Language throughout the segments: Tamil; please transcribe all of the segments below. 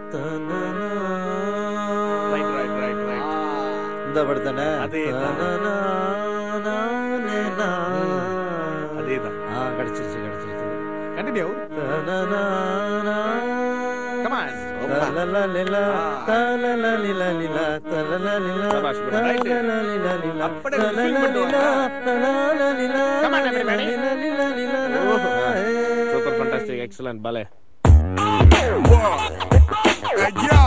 ரைட் ரைட் ரைட் ரைட் இந்த படத்தானே அதேதான். அதேதான் ஆ கிடைச்சிருச்சு கிடைச்சிருச்சு கண்டினியூ கமான் தலலலிலா, தலலலிலலிலா, தலலலிலா, சபாஷ் bro, right. தலலலிலலிலா, அப்படியே ஒரு feel கொண்டு வா. தலலலிலா, Come on, everybody. தலலலிலலிலா. சூப்பர் ஃபண்டாஸ்டிக் எக்ஸலன்ட் பலே Hey, yo.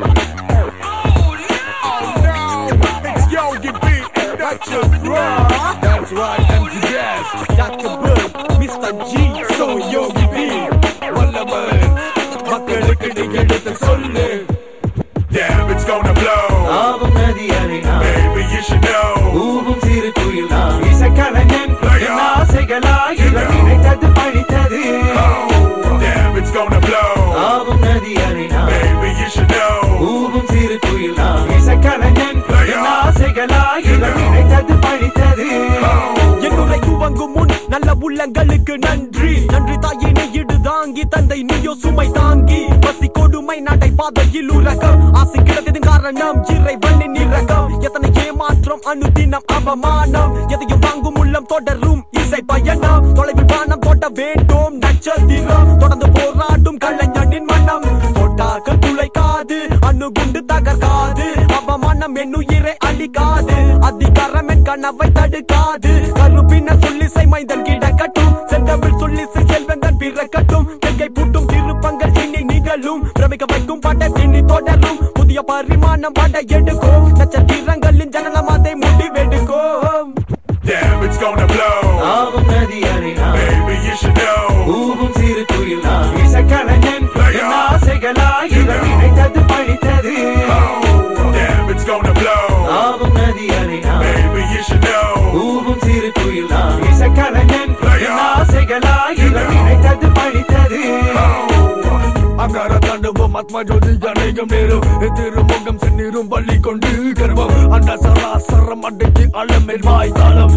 Oh, no. It's Yogi B and that's your bro. That's right, MC Gas. Dr. Bird, Mr. G, so Yogi B. வல்லவன் மக்களுக்கு நீ எடுத்து சொல்லு Damn, it's gonna blow. ஆவும் நதி அலைனா, Baby, you should know. ஊவும் சிறு குயில் நான். இசைக்கலைஞன், என் ஆசைகளாய் இவர் நினைத்தது பழித்தது. Oh, damn, it's gonna blow. ஆவும் நதி அலைனா, Baby, you should know. ஊவும் சிறு குயில் நான். இசைக்கலைஞன், என் ஆசைகளாய் இவர் நினைத்தது பழித்தது. என்னுடைய துவங்கும் முன் நல்ல உள்ளங்களுக்கு நன்றி நன்றி தாயினை இடு தாங்கி தந்தை நீயோ சுமை தாங்கி பசி கொடுமை நடை பாதையில் உறக்கம் ஆசை கிடந்தது காரணம் இறைவனின் இறக்கம் எத்தனை ஏமாற்றம் அனுதினம் அவமானம் எதையும் வாங்கும் உள்ளம் தொடரும் இசை பயணம் தொலைவில் வானம் தொட்ட வேண்டும் நட்சத்திரம் தொடர்ந்து போராடும் கலைஞனின் மனம் தொட்டாக்கள் துளைக்காது அணுகுண்டு தகர்க்காது அவமானம் என் உயிரை அழிக்காது அதிகாரம் என் கனவை தடுக்காது கருப்பின சொல்லிசை மைந்தன் கிடக்கட்டும் செந்தமிழ் சொல்லிசை செல்வந்தன் பிறக்கட்டும் தெற்கை பூட்டும் திருப்பங்கள் இனி நிகழும் பிரமிக்க வைக்கும் படம் இனி தொடரும் புதிய பரிமாணம் பட எடுக்கும் நட்சத்திரங்களின் ஜனனம் அதை முடிவெடுக்கும் Damn, it's gonna blow. ஆவும் நதி அலைனா, Baby, you should know. ஊவும் சிறு குயில் நான். இசைக்கலைஞன், என் ஆசைகளாய் இவர் நினைத்தது பழித்தது. Oh, damn, it's gonna blow. ஆவும் நதி அலைனா, Baby, you should know. ஊவும் சிறு குயில் நான். இசைக்கலைஞன், என் ஆசைகளாய் இவர் நினைத்தது பழித்தது. அங்கார தாண்டவம் ஆத்மா ஜோதி அநேகம் நேரம் திருமுகம் செந்நீரும் பள்ளி கொண்டு கர்வம் அண்ட சராசரம் அடக்கி அளமேல் வாய் தாளம்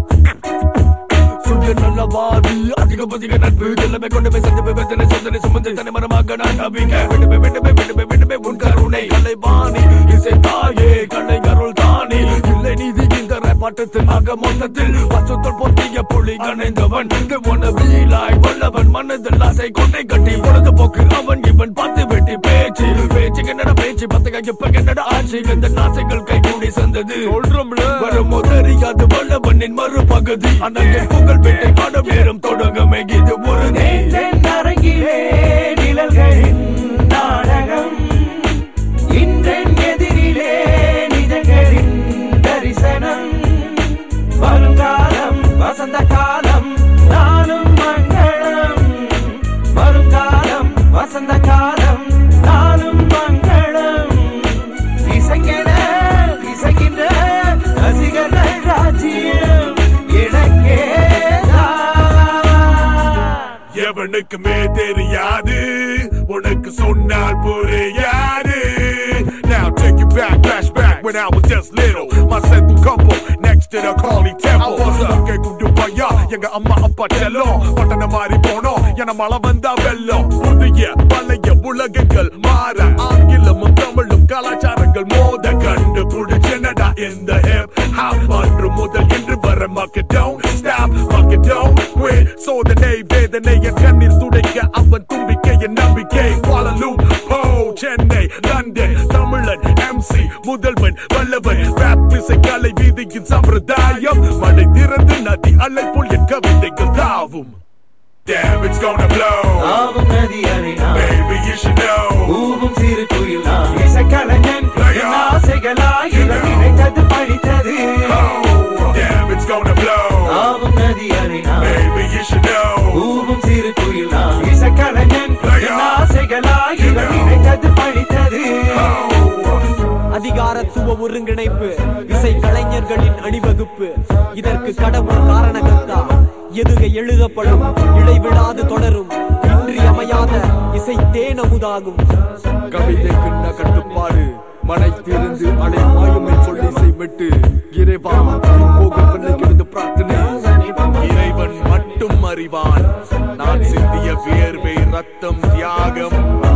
சுய நல்லவாதி அதிக பதிக நட்பு எல்லாமே கொண்டு போய் சந்திப்பு வேதனை சோதனை சுமந்து தனி மரமாக நான் நம்பிக்க விடுமே விடுமே விடுமே விடுமே உன் கருணை கலைவாணி இசை தாயே கலை கருள் தானே இல்லை நீதி இந்த பாட்டத்தில் ஆக மொத்தத்தில் பசுத்தல் பொத்திய புலி கணைந்தவன் உன வீலாய் வல்லவன் மனதில் ஆசை கொண்டை கட்டி பொழுது போக்கு அவன் இவன் பத்து வெட்டி பேச்சு பேச்சு என்னடா பேச்சு பத்து இப்ப என்னடா ஆட்சி இந்த நாசைகள் கை கூடி சந்தது சொல்றோம்ல வருமோ தெரியாது வல்லவனின் மறுபகுதி அண்ணன் புகழ் வேட்டை பாடம் நேரம் தொடங்கமே இது ஒரு நீ நெஞ்சென் அரங்கிலே நிழல்களின் நாடகம். இன்றென் எதிரிலே நிஜங்களின் தரிசனம். வருங்காலம் வசந்த காலம் நாளும் மங்களம் வருங்காலம் வசந்த காலம் நாளும் மங்களம் இசைக்கென இசைக்கின்ற ரசிகர்கள் ராஜ்யம் எனக்கேதான் எவனுக்குமே தெரியாது உனக்கு சொன்னால் புரியாது Now take you back, flashback when I was just little My central couple next to the Carly Temple அங்கே குண்டு பையா எங்க அம்மா அப்பா செல்லம் பட்டண மாறி போனோம் என மழை வந்தா வெள்ளம் புதிய பழைய உலகங்கள் மாற ஆங்கிலமும் தமிழும் கலாச்சாரங்கள் மோத கண்டு புடிச்சனடா இந்த ஹிப் ஹாப் அன்று முதல் இன்று வர மக்கள் don't stop மக்கள் don't quit சோதனை வேதனை என் கண்ணீர் துடைக்க அவன் தும்பிக்கை என் நம்பிக்கை பாலலூம் போ சென்னை லண்டன் தமிழன் எம்சி முதல்வன் வல்லவன் rap இசை கலை வீதியின் சம்பிரதாயம் மழை திறந்து நதி அலை போல் என் கவிதைகள் தாவும் Damn, it's gonna blow. ஆவும் நதி அலைனா Baby, you should know. ஊவும் சிறு குயில் நான். இசைக்கலைஞன், என் ஆசைகளாய் இவர் நினைத்தது பழித்தது. Oh, damn, it's gonna blow. ஆவும் நதி அலைனா Baby, you should know. ஊவும் சிறு குயில் நான். இசைக்கலைஞன், என் ஆசைகளாய் இவர் நினைத்தது பழித்தது. அதிகாரத்துவ ஒருங்கிணைப்பு இசை கலைஞர்களின் அணிவகுப்பு இதற்கு கடவுள் காரணகர்த்தா எதுக எழுதப்படும் இடைவிடாது தொடரும் இன்றியமையாத இசை தேனமுதாகும் கவிதைக்கு கட்டுப்பாடு மனை திருந்து அலை மாயுமை சொல்லி செய்விட்டு இறைவா போகும் பிள்ளைக்கு பிரார்த்தனை இறைவன் மட்டும் அறிவான் நான் சிந்திய வியர்வை ரத்தம் தியாகம்